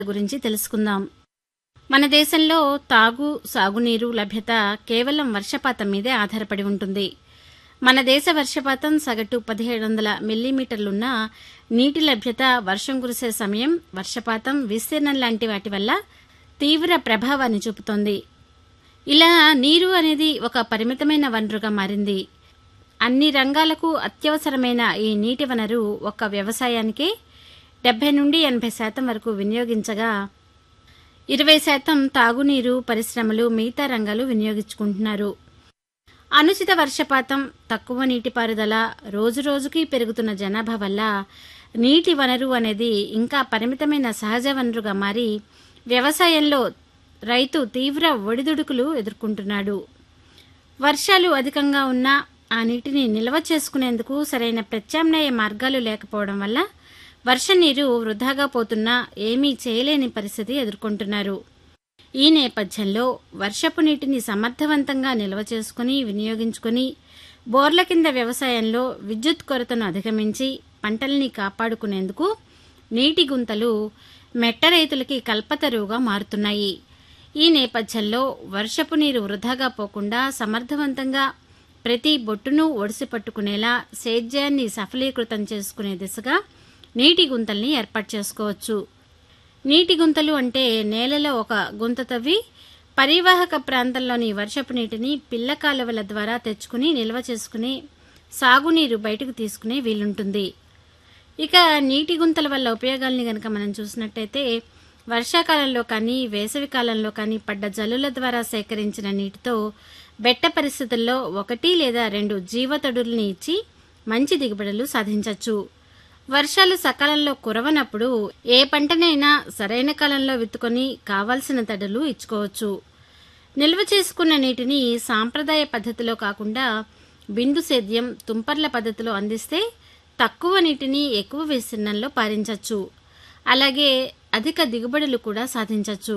గురించి తెలుసుకుందాం మన దేశంలో తాగు సాగునీరు లభ్యత కేవలం వర్షపాతం మీదే ఆధారపడి ఉంటుంది మన దేశ వర్షపాతం సగటు పదిహేడు వందల మిల్లీమీటర్లున్న నీటి లభ్యత వర్షం కురిసే సమయం వర్షపాతం విస్తీర్ణం లాంటి వాటి వల్ల తీవ్ర ప్రభావాన్ని చూపుతోంది ఇలా నీరు అనేది ఒక పరిమితమైన వనరుగా మారింది అన్ని రంగాలకు అత్యవసరమైన ఈ నీటి వనరు ఒక్క వ్యవసాయానికే డెబ్బై నుండి ఎనభై శాతం వరకు వినియోగించగా ఇరవై శాతం తాగునీరు పరిశ్రమలు మిగతా రంగాలు వినియోగించుకుంటున్నారు అనుచిత వర్షపాతం తక్కువ నీటిపారుదల రోజురోజుకి పెరుగుతున్న జనాభా వల్ల నీటి వనరు అనేది ఇంకా పరిమితమైన సహజ వనరుగా మారి వ్యవసాయంలో రైతు తీవ్ర ఒడిదుడుకులు ఎదుర్కొంటున్నాడు వర్షాలు అధికంగా ఉన్నా ఆ నీటిని నిల్వ చేసుకునేందుకు సరైన ప్రత్యామ్నాయ మార్గాలు లేకపోవడం వల్ల వర్ష నీరు వృధాగా పోతున్నా ఏమీ చేయలేని పరిస్థితి ఎదుర్కొంటున్నారు ఈ నేపథ్యంలో వర్షపు నీటిని సమర్థవంతంగా నిల్వ చేసుకుని వినియోగించుకుని బోర్ల కింద వ్యవసాయంలో విద్యుత్ కొరతను అధిగమించి పంటల్ని కాపాడుకునేందుకు నీటి గుంతలు మెట్ట రైతులకి కల్పతరువుగా మారుతున్నాయి ఈ నేపథ్యంలో వర్షపు నీరు వృధాగా పోకుండా సమర్థవంతంగా ప్రతి బొట్టును ఒడిసి పట్టుకునేలా సేద్యాన్ని సఫలీకృతం చేసుకునే దిశగా నీటి గుంతల్ని ఏర్పాటు చేసుకోవచ్చు నీటి గుంతలు అంటే నేలలో ఒక గుంత తవ్వి పరివాహక ప్రాంతంలోని వర్షపు నీటిని పిల్ల కాలువల ద్వారా తెచ్చుకుని నిల్వ చేసుకుని సాగునీరు బయటకు తీసుకునే వీలుంటుంది ఇక నీటి గుంతల వల్ల ఉపయోగాల్ని గనక మనం చూసినట్టయితే వర్షాకాలంలో కానీ వేసవి కాలంలో కానీ పడ్డ జల్లుల ద్వారా సేకరించిన నీటితో బెట్ట పరిస్థితుల్లో ఒకటి లేదా రెండు జీవతడుల్ని ఇచ్చి మంచి దిగుబడులు సాధించవచ్చు వర్షాలు సకాలంలో కురవనప్పుడు ఏ పంటనైనా సరైన కాలంలో విత్తుకొని కావాల్సిన తడులు ఇచ్చుకోవచ్చు నిల్వ చేసుకున్న నీటిని సాంప్రదాయ పద్ధతిలో కాకుండా బిందు సేద్యం తుంపర్ల పద్ధతిలో అందిస్తే తక్కువ నీటిని ఎక్కువ విస్తీర్ణంలో పారించవచ్చు అలాగే అధిక దిగుబడులు కూడా సాధించవచ్చు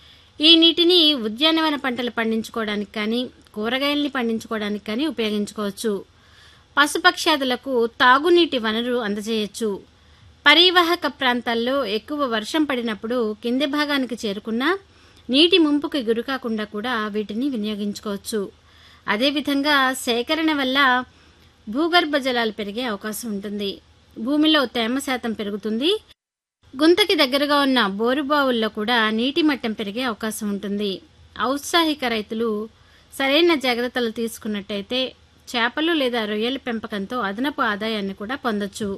ఈ నీటిని ఉద్యానవన పంటలు పండించుకోవడానికి కానీ కూరగాయల్ని పండించుకోవడానికి కానీ ఉపయోగించుకోవచ్చు పశుపక్ష్యాదులకు తాగునీటి వనరు అందజేయచ్చు పరివాహక ప్రాంతాల్లో ఎక్కువ వర్షం పడినప్పుడు కింది భాగానికి చేరుకున్న నీటి ముంపుకి గురికాకుండా కూడా వీటిని వినియోగించుకోవచ్చు అదేవిధంగా సేకరణ వల్ల భూగర్భ జలాలు పెరిగే అవకాశం ఉంటుంది భూమిలో తేమ శాతం పెరుగుతుంది గుంతకి దగ్గరగా ఉన్న బోరుబావుల్లో కూడా నీటి మట్టం పెరిగే అవకాశం ఉంటుంది ఔత్సాహిక రైతులు సరైన జాగ్రత్తలు తీసుకున్నట్టయితే చేపలు లేదా రొయ్యల పెంపకంతో అదనపు ఆదాయాన్ని కూడా పొందొచ్చు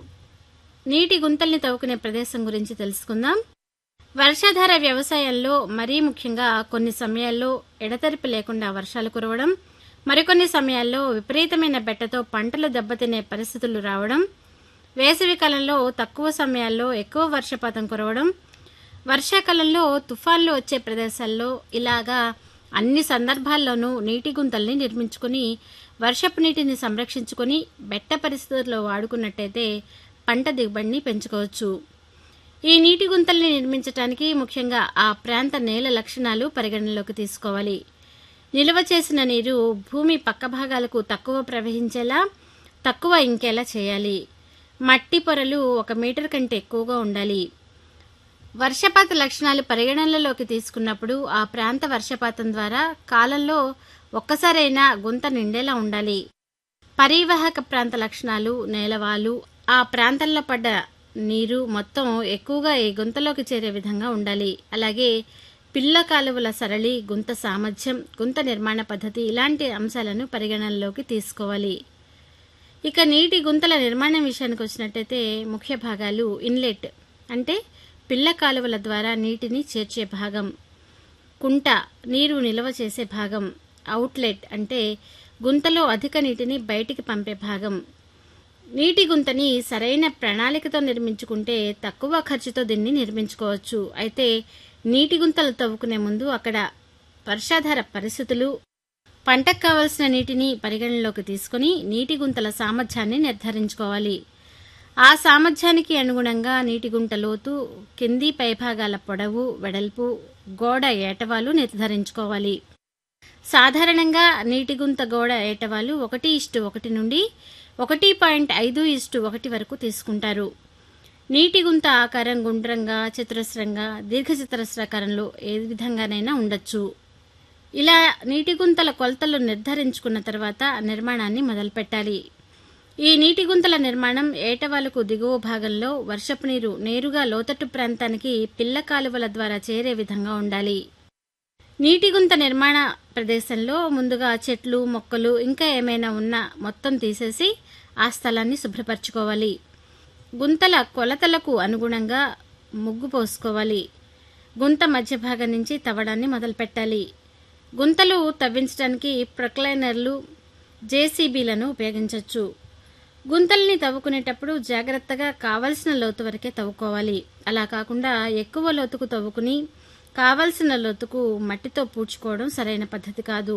నీటి గుంతల్ని తవ్వుకునే ప్రదేశం గురించి తెలుసుకుందాం వర్షాధార వ్యవసాయంలో మరీ ముఖ్యంగా కొన్ని సమయాల్లో ఎడతెరిపి లేకుండా వర్షాలు కురవడం మరికొన్ని సమయాల్లో విపరీతమైన బెట్టతో పంటలు దెబ్బతినే పరిస్థితులు రావడం వేసవి కాలంలో తక్కువ సమయాల్లో ఎక్కువ వర్షపాతం కురవడం వర్షాకాలంలో తుఫాన్లు వచ్చే ప్రదేశాల్లో ఇలాగా అన్ని సందర్భాల్లోనూ నీటి గుంతల్ని నిర్మించుకుని వర్షపు నీటిని సంరక్షించుకొని బెట్ట పరిస్థితుల్లో వాడుకున్నట్టయితే పంట దిగుబడిని పెంచుకోవచ్చు ఈ నీటి గుంతల్ని నిర్మించడానికి ముఖ్యంగా ఆ ప్రాంత నేల లక్షణాలు పరిగణనలోకి తీసుకోవాలి నిల్వ చేసిన నీరు భూమి పక్క భాగాలకు తక్కువ ప్రవహించేలా తక్కువ ఇంకేలా చేయాలి మట్టి పొరలు ఒక మీటర్ కంటే ఎక్కువగా ఉండాలి వర్షపాత లక్షణాలు పరిగణనలోకి తీసుకున్నప్పుడు ఆ ప్రాంత వర్షపాతం ద్వారా కాలంలో ఒక్కసారైనా గుంత నిండేలా ఉండాలి పరివాహక ప్రాంత లక్షణాలు నేలవాలు ఆ ప్రాంతంలో పడ్డ నీరు మొత్తం ఎక్కువగా ఈ గుంతలోకి చేరే విధంగా ఉండాలి అలాగే పిల్ల కాలువల సరళి గుంత సామర్థ్యం గుంత నిర్మాణ పద్ధతి ఇలాంటి అంశాలను పరిగణనలోకి తీసుకోవాలి ఇక నీటి గుంతల నిర్మాణం విషయానికి వచ్చినట్టయితే ముఖ్య భాగాలు ఇన్లెట్ అంటే పిల్ల కాలువల ద్వారా నీటిని చేర్చే భాగం కుంట నీరు నిల్వ చేసే భాగం అవుట్లెట్ అంటే గుంతలో అధిక నీటిని బయటికి పంపే భాగం నీటి గుంతని సరైన ప్రణాళికతో నిర్మించుకుంటే తక్కువ ఖర్చుతో దీన్ని నిర్మించుకోవచ్చు అయితే నీటి గుంతలు తవ్వుకునే ముందు అక్కడ వర్షాధార పరిస్థితులు పంటకు కావలసిన నీటిని పరిగణనలోకి తీసుకుని నీటి గుంతల సామర్థ్యాన్ని నిర్ధారించుకోవాలి ఆ సామర్థ్యానికి అనుగుణంగా నీటి గుంట లోతు కింది పైభాగాల పొడవు వెడల్పు గోడ ఏటవాలు నిర్ధారించుకోవాలి సాధారణంగా నీటి గుంత గోడ ఏటవాలు ఒకటి ఇష్టు ఒకటి నుండి ఒకటి పాయింట్ ఐదు ఇష్టు ఒకటి వరకు తీసుకుంటారు నీటి గుంత ఆకారం గుండ్రంగా చతురస్రంగా దీర్ఘచతురస్రాకారంలో ఏ విధంగానైనా ఉండొచ్చు ఇలా నీటి గుంతల కొలతలు నిర్ధారించుకున్న తర్వాత నిర్మాణాన్ని మొదలుపెట్టాలి ఈ నీటి గుంతల నిర్మాణం ఏటవాలకు దిగువ భాగంలో వర్షపు నీరు నేరుగా లోతట్టు ప్రాంతానికి పిల్ల కాలువల ద్వారా చేరే విధంగా ఉండాలి నీటి గుంత నిర్మాణ ప్రదేశంలో ముందుగా చెట్లు మొక్కలు ఇంకా ఏమైనా ఉన్నా మొత్తం తీసేసి ఆ స్థలాన్ని శుభ్రపరచుకోవాలి గుంతల కొలతలకు అనుగుణంగా ముగ్గు పోసుకోవాలి గుంత మధ్య భాగం నుంచి తవ్వడాన్ని మొదలుపెట్టాలి గుంతలు తవ్వించడానికి ప్రొక్లైనర్లు జేసీబీలను ఉపయోగించవచ్చు గుంతల్ని తవ్వుకునేటప్పుడు జాగ్రత్తగా కావలసిన లోతు వరకే తవ్వుకోవాలి అలా కాకుండా ఎక్కువ లోతుకు తవ్వుకుని కావలసిన లోతుకు మట్టితో పూడ్చుకోవడం సరైన పద్ధతి కాదు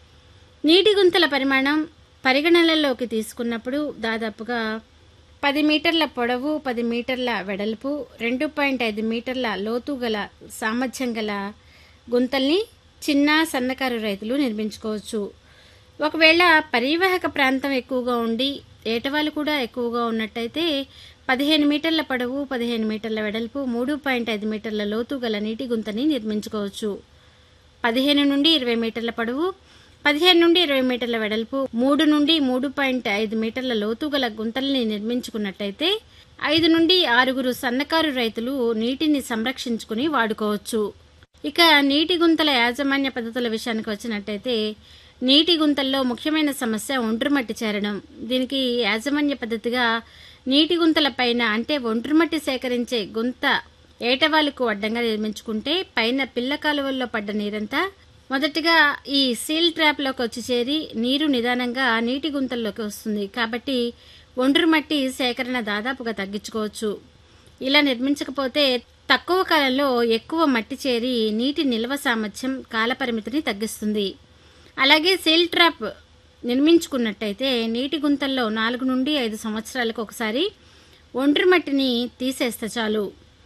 నీటి గుంతల పరిమాణం పరిగణనలోకి తీసుకున్నప్పుడు దాదాపుగా పది మీటర్ల పొడవు పది మీటర్ల వెడల్పు రెండు పాయింట్ ఐదు మీటర్ల లోతు గల సామర్థ్యం గల గుంతల్ని చిన్న సన్నకారు రైతులు నిర్మించుకోవచ్చు ఒకవేళ పరివాహక ప్రాంతం ఎక్కువగా ఉండి ఏటవాలు కూడా ఎక్కువగా ఉన్నట్టయితే పదిహేను మీటర్ల పొడవు పదిహేను మీటర్ల వెడల్పు మూడు పాయింట్ ఐదు మీటర్ల లోతు గల నీటి గుంతని నిర్మించుకోవచ్చు పదిహేను నుండి ఇరవై మీటర్ల పొడవు పదిహేను నుండి ఇరవై మీటర్ల వెడల్పు మూడు నుండి మూడు పాయింట్ ఐదు మీటర్ల లోతు గల గుంతల్ని నిర్మించుకున్నట్టయితే ఐదు నుండి ఆరుగురు సన్నకారు రైతులు నీటిని సంరక్షించుకుని వాడుకోవచ్చు ఇక నీటి గుంతల యాజమాన్య పద్ధతుల విషయానికి వచ్చినట్టయితే నీటి గుంతల్లో ముఖ్యమైన సమస్య ఒండ్రుమట్టి చేరడం దీనికి యాజమాన్య పద్ధతిగా నీటి గుంతల పైన అంటే ఒండ్రుమట్టి సేకరించే గుంత ఏటవాలుకు అడ్డంగా నిర్మించుకుంటే పైన పిల్ల కాలువల్లో పడ్డ నీరంతా మొదటిగా ఈ సీల్ ట్రాప్లోకి వచ్చి చేరి నీరు నిదానంగా నీటి గుంతల్లోకి వస్తుంది కాబట్టి ఒండ్రుమట్టి సేకరణ దాదాపుగా తగ్గించుకోవచ్చు ఇలా నిర్మించకపోతే తక్కువ కాలంలో ఎక్కువ మట్టి చేరి నీటి నిల్వ సామర్థ్యం కాలపరిమితిని తగ్గిస్తుంది అలాగే సీల్ ట్రాప్ నిర్మించుకున్నట్టయితే నీటి గుంతల్లో నాలుగు నుండి ఐదు సంవత్సరాలకు ఒకసారి ఒండ్రు మట్టిని తీసేస్తే చాలు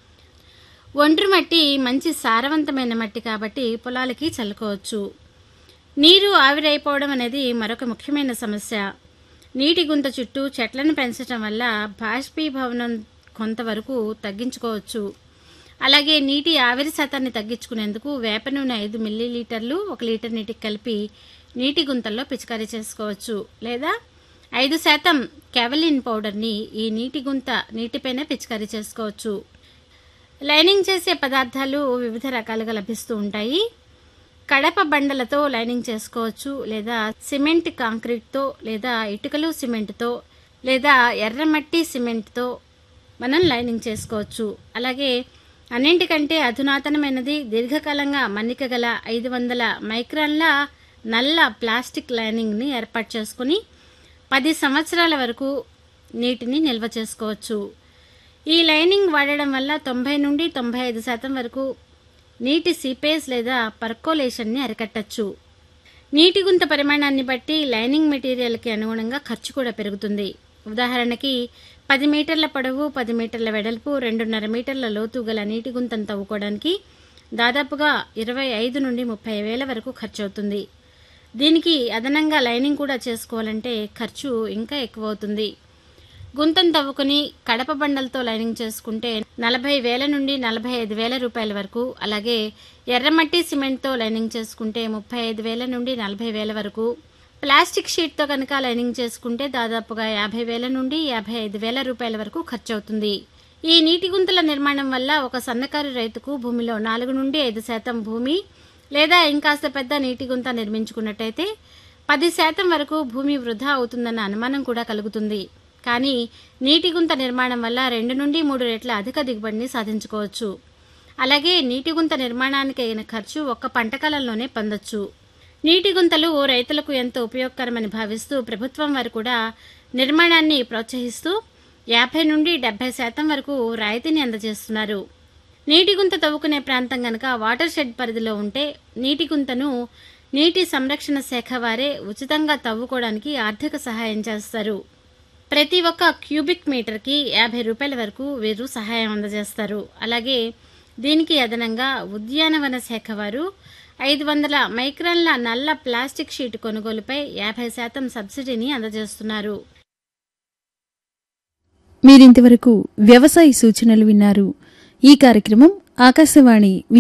ఒండ్రు మట్టి మంచి సారవంతమైన మట్టి కాబట్టి పొలాలకి చల్లుకోవచ్చు నీరు ఆవిరైపోవడం అనేది మరొక ముఖ్యమైన సమస్య నీటి గుంత చుట్టూ చెట్లను పెంచడం వల్ల బాష్పీభవనం కొంతవరకు తగ్గించుకోవచ్చు అలాగే నీటి ఆవిరి శాతాన్ని తగ్గించుకునేందుకు వేప నూనె ఐదు మిల్లీలీటర్లు ఒక లీటర్ నీటికి కలిపి నీటి గుంతల్లో పిచికారీ చేసుకోవచ్చు లేదా ఐదు శాతం కెవలిన్ పౌడర్ని ఈ నీటి గుంత నీటిపైన పిచికారీ చేసుకోవచ్చు లైనింగ్ చేసే పదార్థాలు వివిధ రకాలుగా లభిస్తూ ఉంటాయి కడప బండలతో లైనింగ్ చేసుకోవచ్చు లేదా సిమెంట్ కాంక్రీట్తో లేదా ఇటుకలు సిమెంట్తో లేదా ఎర్రమట్టి సిమెంట్తో మనం లైనింగ్ చేసుకోవచ్చు అలాగే అన్నింటికంటే అధునాతనమైనది దీర్ఘకాలంగా మన్నిక గల ఐదు వందల మైక్రాన్ల నల్ల ప్లాస్టిక్ లైనింగ్ని ఏర్పాటు చేసుకుని పది సంవత్సరాల వరకు నీటిని నిల్వ చేసుకోవచ్చు ఈ లైనింగ్ వాడడం వల్ల తొంభై నుండి తొంభై ఐదు శాతం వరకు నీటి సీపేజ్ లేదా పర్కోలేషన్ని అరికట్టచ్చు నీటి గుంత పరిమాణాన్ని బట్టి లైనింగ్ మెటీరియల్కి అనుగుణంగా ఖర్చు కూడా పెరుగుతుంది ఉదాహరణకి పది మీటర్ల పొడవు పది మీటర్ల వెడల్పు రెండున్నర మీటర్ల లోతు గల నీటి గుంతను తవ్వుకోవడానికి దాదాపుగా ఇరవై ఐదు నుండి ముప్పై వేల వరకు ఖర్చు అవుతుంది దీనికి అదనంగా లైనింగ్ కూడా చేసుకోవాలంటే ఖర్చు ఇంకా ఎక్కువ అవుతుంది గుంతను తవ్వుకుని కడప బండలతో లైనింగ్ చేసుకుంటే నలభై వేల నుండి నలభై ఐదు వేల రూపాయల వరకు అలాగే ఎర్రమట్టి సిమెంట్తో లైనింగ్ చేసుకుంటే ముప్పై ఐదు వేల నుండి నలభై వేల వరకు ప్లాస్టిక్ షీట్తో కనుక లైనింగ్ చేసుకుంటే దాదాపుగా యాభై వేల నుండి యాభై ఐదు వేల రూపాయల వరకు ఖర్చు అవుతుంది ఈ నీటి గుంతల నిర్మాణం వల్ల ఒక సన్నకారు రైతుకు భూమిలో నాలుగు నుండి ఐదు శాతం భూమి లేదా ఇంకాస్త పెద్ద నీటి గుంత నిర్మించుకున్నట్టయితే పది శాతం వరకు భూమి వృధా అవుతుందన్న అనుమానం కూడా కలుగుతుంది కానీ నీటి గుంత నిర్మాణం వల్ల రెండు నుండి మూడు రెట్ల అధిక దిగుబడిని సాధించుకోవచ్చు అలాగే నీటి గుంత నిర్మాణానికి అయిన ఖర్చు ఒక్క పంట కాలంలోనే పొందొచ్చు నీటి గుంతలు రైతులకు ఎంతో ఉపయోగకరమని భావిస్తూ ప్రభుత్వం వారు కూడా నిర్మాణాన్ని ప్రోత్సహిస్తూ యాభై నుండి డెబ్బై శాతం వరకు రాయితీని అందజేస్తున్నారు నీటి గుంత తవ్వుకునే ప్రాంతం గనక వాటర్ షెడ్ పరిధిలో ఉంటే నీటి గుంతను నీటి సంరక్షణ శాఖ వారే ఉచితంగా తవ్వుకోవడానికి ఆర్థిక సహాయం చేస్తారు ప్రతి ఒక్క క్యూబిక్ మీటర్కి యాభై రూపాయల వరకు వీరు సహాయం అందజేస్తారు అలాగే దీనికి అదనంగా ఉద్యానవన శాఖ వారు ఐదు వందల మైక్రాన్ల నల్ల ప్లాస్టిక్ షీట్ కొనుగోలుపై యాభై శాతం సబ్సిడీని అందజేస్తున్నారు మీరింతవరకు వ్యవసాయ సూచనలు విన్నారు ఈ కార్యక్రమం ఆకాశవాణి